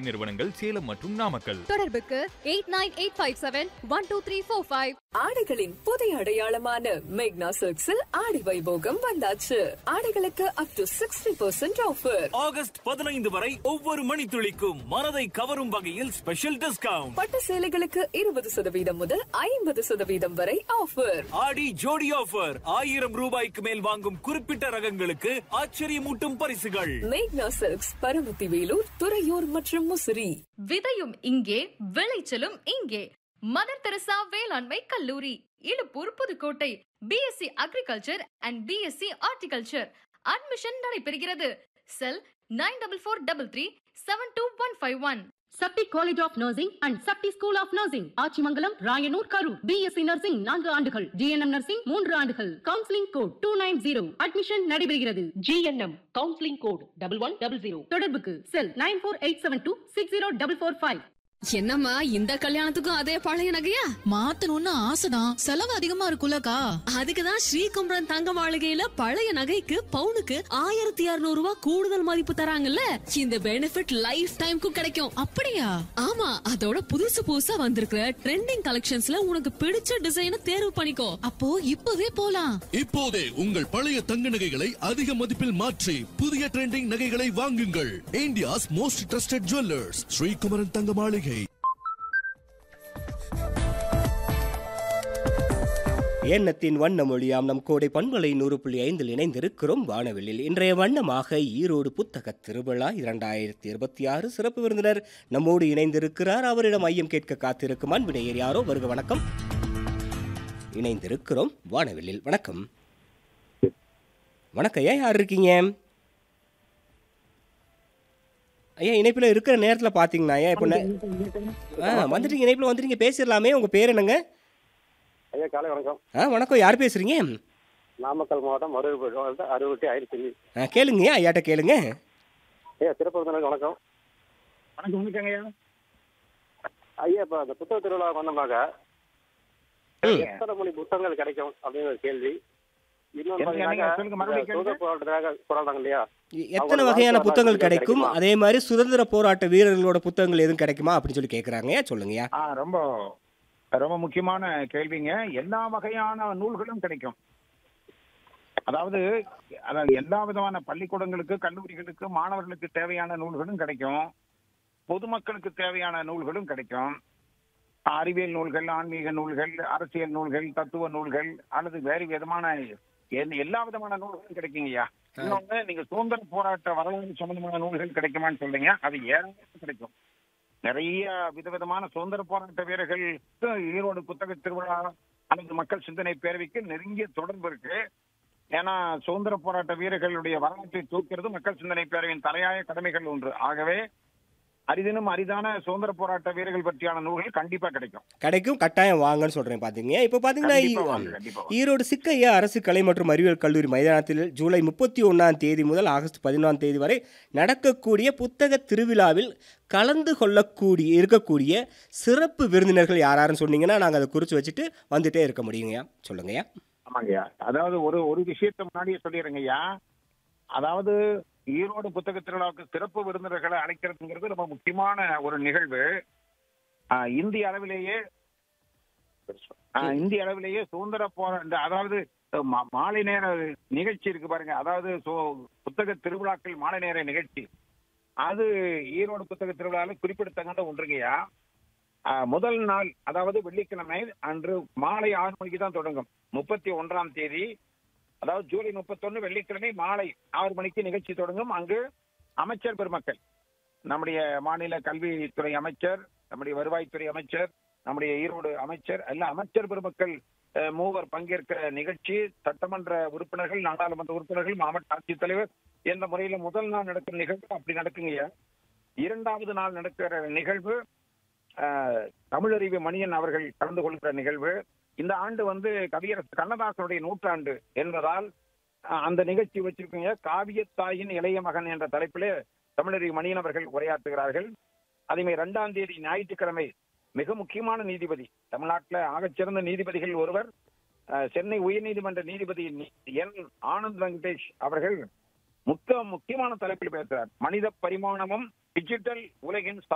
நிறுவனங்கள் சேலம் மற்றும் நாமக்கல் தொடர்புக்கு eight nine eight five seven one two three four five ஆடைகளின் புதிய அடையாளமான மேக்னா சில்க்ஸில் ஆடி வைபோகம் வந்தாச்சு ஆடைகளுக்கு up to sixty percent offer August பதினைந்து வரை ஒவ்வொரு மணித்துளிக்கும் மனதை கவரும் வகையில் ஸ்பெஷல் டிஸ்கவுண்ட் பட்டு சேலைகளுக்கு இருபது சதவீதம் முதல் ஐம்பது சதவீதம் வரை ஆஃபர் ஆடி ஜோடி ஆஃபர் ஆயிரம் ரூபாய்க்கு மேல் வாங்கும் குறிப்பிட்ட ரகங்களுக்கு ஆச்சரியமூட்டும் பரிசுகள் மேக்னா சில்க்ஸ் பரமத்தி வேலூர் துறையூர் மற்றும் முசிறி விதையும் இங்கே விளைச்சலும் இங்கே மதர் தெரசா வேளாண்மை கல்லூரி Iluppur Pudukkottai BSc agriculture and BSc horticulture admission நடைபெறுகிறது cell nine double four double three seven two one five one Sakthi college of nursing and Sakthi school of nursing Achimangalam Rayanur Karur BSc nursing நான்கு ஆண்டுகள் ஜிஎன்எம் நர்சிங் மூன்று ஆண்டுகள் counselling code two nine zero admission நடைபெறுகிறது GNM counselling code double one double zero தொடர்புக்கு cell nine four eight seven two six zero double four five என்னம்மா இந்த கல்யாணத்துக்கும் அதே பழைய நகையா மாத்தணும்னு ஆசைதான் செலவு அதிகமா இருக்குல்லக்கா அதுக்குதான் ஸ்ரீகும்பரன் தங்க மாளிகையில பழைய நகைக்கு பவுனுக்கு ஆயிரத்தி இருநூறு ரூபாய் கூடுதல் மதிப்பு தராங்கல்ல இந்த பெனிஃபிட் லைஃப் டைம்க்கும் கிடைக்கும் அப்படியா ஆமா அதோட புதுசு புதுசா வந்திருக்கிற ட்ரெண்டிங் கலெக்ஷன்ஸ்ல உனக்கு பிடிச்ச டிசைனை தேர்வு பண்ணிக்கோ அப்போ இப்பவே போலாம் இப்போதே உங்கள் பழைய தங்க நகைகளை அதிக மதிப்பில் மாற்றி புதிய ட்ரெண்டிங் நகைகளை வாங்குங்கள் India's most trusted jewellers Sri Kumaran Thanga Maligai எண்ணத்தின் வண்ண மொழியாம் நம் கோடை பண்பலை நூறு புள்ளி ஐந்தில் இணைந்திருக்கிறோம் வானவெளியில் இன்றைய வண்ணமாக ஈரோடு புத்தக திருவிழா இரண்டாயிரத்தி இருபத்தி ஆறு சிறப்பு விருந்தினர் நம்மோடு இணைந்திருக்கிறார் அவரிடம் ஐயம் கேட்க காத்திருக்கும் அன்பினையர் யாரோ வருக வணக்கம் இணைந்திருக்கிறோம் வானவெளியில் வணக்கம் வணக்கம் ஐயா யார் இருக்கீங்க ஐயா இணைப்பில் இருக்கிற நேரத்தில் பார்த்தீங்கன்னா ஐயா இப்போ நே- ஆ வந்துட்டீங்க இணைப்பில் வந்துட்டீங்க பேசிடலாமே உங்கள் பேர் என்னங்க ஐயா காலை வணக்கம் ஆ வணக்கம் யார் பேசுகிறீங்க நாமக்கல் மாவட்டம் மருவூர் மாவட்டம் அறுபத்தி ஆயிரத்தி ஆ கேளுங்க ஐயாட்ட கேளுங்க ஐயா சிறப்பு விருந்தினருக்கு வணக்கம் வணக்கம் வணக்கங்க ஐயா ஐயா இப்போ அந்த புத்தக திருவிழா வந்தோம்னாக்க ம். எத்தனை மணி புத்தகங்கள் கிடைக்கும் அப்படின்னு ஒரு கேள்வி இன்னொன்று என்ன- என்னங்க? சொல்லுங்க, மறுபடியும் பார்த்தீங்கன்னாக்க சுதந்திர போராட்டத்துக்காக போராடுறாங்க இல்லையா எ- எத்தனை அவங்க வகையான வாழ்க்கை புத்தகங்கள் வரலாறு கிடைக்கும் கிடைக்குமா? அதே மாதிரி சுதந்திர போராட்ட வீரர்களோட புத்தகங்கள் எதுவும் கிடைக்குமா அப்படின்னு சொல்லி கேட்குறாங்கய்யா சொல்லுங்கய்யா ஆ ரொம்ப ரொம்ப முக்கியமான கேள்விங்க எல்லா வகையான நூல்களும் கிடைக்கும் அதாவது அதாவது எல்லா விதமான பள்ளிக்கூடங்களுக்கு கல்லூரிகளுக்கு மாணவர்களுக்கு தேவையான நூல்களும் கிடைக்கும் பொதுமக்களுக்கு தேவையான நூல்களும் கிடைக்கும் அறிவியல் நூல்கள் ஆன்மீக நூல்கள் அரசியல் நூல்கள் தத்துவ நூல்கள் அல்லது வேறு விதமான எந்த- எல்லா விதமான நூல்களும் கிடைக்குங்கய்யா இன்னொன்னு நீங்க சுதந்திர போராட்ட வரலாறு சம்பந்தமான நூல்கள் கிடைக்குமான்னு சொல்றீங்க அது ஏராளமாக கிடைக்கும் நிறைய விதவிதமான சுதந்திர போராட்ட வீரர்களுக்கு ஈரோடு புத்தக திருவிழா அல்லது மக்கள் சிந்தனை பேரவைக்கு நெருங்கிய தொடர்பு இருக்கு ஏன்னா சுதந்திர போராட்ட வீரர்களுடைய வரலாற்றை தூக்கிறது மக்கள் சிந்தனை பேரவையின் தலையாய கடமைகள் ஒன்று ஆகவே அரிதினும் அரிதான சுதந்திர போராட்ட வீரர்கள் பற்றியான நூல்கள் கண்டிப்பா கிடைக்கும் கிடைக்கும் கட்டாயம் வாங்கன்னு சொல்கிறேன் பார்த்தீங்க இப்போ பார்த்தீங்கன்னா கண்டிப்பா ஈ- வாங்க, கண்டிப்பா வாங்க. ஈரோடு சிக்கையா அரசு கலை மற்றும் அறிவியல் கல்லூரி மைதானத்தில் ஜூலை முப்பத்தி ஒன்றாம் தேதி முதல் ஆகஸ்ட் பதினொன்றாம் தேதி வரை நடக்கக்கூடிய புத்தக திருவிழாவில் கலந்து கொள்ளக்கூடிய இருக்கக்கூடிய சிறப்பு விருந்தினர்கள் யாராருன்னு சொன்னீங்கன்னா நாங்கள் அதை குறித்து வச்சுட்டு வந்துட்டே இருக்க முடியுங்கய்யா சொல்லுங்கய்யா ஆமாங்கய்யா அதாவது ஒரு ஒரு விஷயத்தை முன்னாடியே சொல்லிடுறேங்கய்யா அதாவது ஈரோடு புத்தக திருவிழாவுக்கு சிறப்பு விருந்தினர்களை அழைக்கிறதுங்கிறது ரொம்ப முக்கியமான ஒரு நிகழ்வு ஆஹ் இந்திய அளவிலேயே ஆஹ் இந்திய அளவிலேயே சுதந்திர போரா இந்த அதாவது மா- மாலை நேர நிகழ்ச்சி இருக்கு பாருங்க அதாவது சு- புத்தக திருவிழாக்கள் மாலை நேர நிகழ்ச்சி அது ஈரோடு புத்தக திருவிழாவில் குறிப்பிடத்தகுந்த ஒன்றுங்கய்யா ஆஹ் முதல் நாள் அதாவது வெள்ளிக்கிழமை அன்று மாலை ஆறு மணிக்கு தான் தொடங்கும் முப்பத்தி ஒன்றாம் தேதி அதாவது ஜூலை முப்பத்தொன்னு வெள்ளிக்கிழமை மாலை ஆறு மணிக்கு நிகழ்ச்சி தொடங்கும் அங்கு அமைச்சர் பெருமக்கள் நம்முடைய மாநில கல்வித்துறை அமைச்சர் நம்முடைய வருவாய்த்துறை அமைச்சர் நம்முடைய ஈரோடு அமைச்சர் எல்லா அமைச்சர் பெருமக்கள் அஹ், மூவர் பங்கேற்கிற நிகழ்ச்சி சட்டமன்ற உறுப்பினர்கள் நாடாளுமன்ற உறுப்பினர்கள் மாவட்ட ஆட்சித்தலைவர் என்ற முறையில முதல் நாள் நடக்கிற நிகழ்வு அப்படி நடக்குங்கய்யா இரண்டாவது நாள் நடக்கிற நிகழ்வு அஹ், தமிழறிவு மணியன் அவர்கள் கலந்து கொள்கிற நிகழ்வு இந்த ஆண்டு வந்து கவியரசு கண்ணதாசனுடைய நூற்றாண்டு என்பதால் அஹ், அந்த நிகழ்ச்சி வச்சிருக்கீங்க காவியத்தாயின் இளைய மகன் என்ற தலைப்பிலே தமிழறிவு மணியன் அவர்கள் உரையாற்றுகிறார்கள் அதேமாதிரி இரண்டாம் தேதி ஞாயிற்றுக்கிழமை மிக முக்கியமான நீதிபதி தமிழ்நாட்டில் ஆகச்சிறந்த நீதிபதிகள் ஒருவர் அஹ், சென்னை உயர்நீதிமன்ற நீதிபதி நி- என் ஆனந்த் வெங்கடேஷ் அவர்கள் முக்க முக்கியமான தலைப்பில் பேசுகிறார் மனித பரிமாணமும் டிஜிட்டல் உலகின்